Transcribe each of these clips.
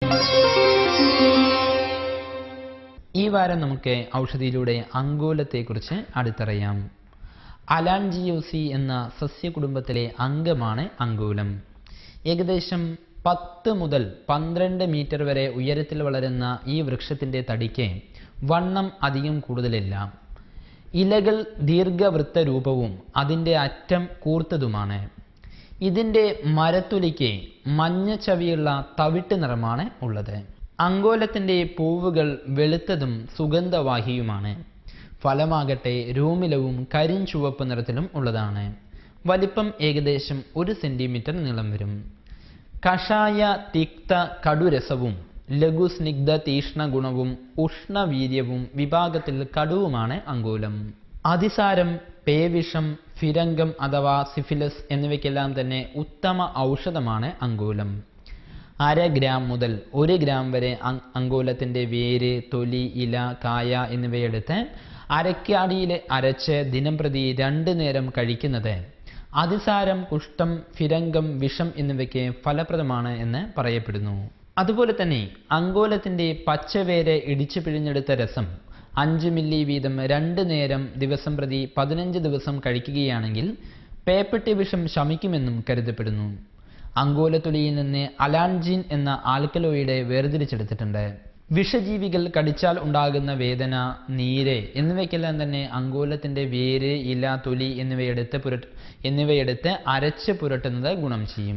ഈ വാരം നമുക്ക് ഔഷധിയിലൂടെ അങ്കോലത്തെക്കുറിച്ച് അടുത്തറിയാം അലാൻജിയോസി എന്ന സസ്യകുടുംബത്തിലെ അംഗമാണ് അങ്കോലം ഏകദേശം പത്ത് മുതൽ പന്ത്രണ്ട് മീറ്റർ വരെ ഉയരത്തിൽ വളരുന്ന ഈ വൃക്ഷത്തിന്റെ തടിക്ക് വണ്ണം അധികം കൂടുതലില്ല ഇലകൾ ദീർഘവൃത്ത രൂപവും അതിൻ്റെ അറ്റം കൂർത്തതുമാണ് ഇതിൻ്റെ മരത്തുലിക്ക് മഞ്ഞ ചവിയുള്ള തവിട്ട് നിറമാണ് ഉള്ളത് അങ്കോലത്തിൻ്റെ പൂവുകൾ വെളുത്തതും സുഗന്ധവാഹിയുമാണ് ഫലമാകട്ടെ രോമിലവും കരിഞ്ചുവപ്പ് നിറത്തിലും ഉള്ളതാണ് വലിപ്പം ഏകദേശം ഒരു സെന്റിമീറ്റർ നീളം വരും കഷായ തിക്ത കടുരസവും ലഘുസ്നിഗ്ധ തീഷ്ണ ഗുണവും ഉഷ്ണവീര്യവും വിഭാഗത്തിൽ കടുവുമാണ് അങ്കോലം അതിസാരം പേവിഷം ഫിരംഗം അഥവാ സിഫിലസ് എന്നിവയ്ക്കെല്ലാം തന്നെ ഉത്തമ ഔഷധമാണ് അങ്കോലം അര ഗ്രാം മുതൽ ഒരു ഗ്രാം വരെ അങ് അങ്കോലത്തിൻ്റെ വേര് തൊലി ഇല കായ എന്നിവയെടുത്ത് അരക്കാടിയിൽ അരച്ച് ദിനംപ്രതി രണ്ട് നേരം കഴിക്കുന്നത് അതിസാരം കുഷ്ഠം ഫിരംഗം വിഷം എന്നിവയ്ക്ക് ഫലപ്രദമാണ് എന്ന് പറയപ്പെടുന്നു അതുപോലെ തന്നെ അങ്കോലത്തിൻ്റെ പച്ചവേര് ഇടിച്ചു പിഴിഞ്ഞെടുത്ത രസം അഞ്ച് മില്ലി വീതം രണ്ട് നേരം ദിവസം പ്രതി പതിനഞ്ച് ദിവസം കഴിക്കുകയാണെങ്കിൽ പേപ്പട്ടി വിഷം ശമിക്കുമെന്നും കരുതപ്പെടുന്നു അങ്കോലത്തുലിയിൽ നിന്ന് അലാൻജിൻ എന്ന ആൽക്കലോയിഡ് വേർതിരിച്ചെടുത്തിട്ടുണ്ട് വിഷജീവികൾ കടിച്ചാൽ ഉണ്ടാകുന്ന വേദന നീര് എന്നിവയ്ക്കെല്ലാം തന്നെ അങ്കോലത്തിന്റെ വേര് ഇല തൊലി എന്നിവയെടുത്ത് പുരട്ട് എന്നിവയെടുത്ത് അരച്ച് പുരട്ടുന്നത് ഗുണം ചെയ്യും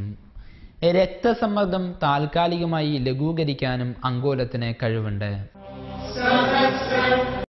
രക്തസമ്മർദ്ദം താൽക്കാലികമായി ലഘൂകരിക്കാനും അങ്കോലത്തിന് കഴിവുണ്ട്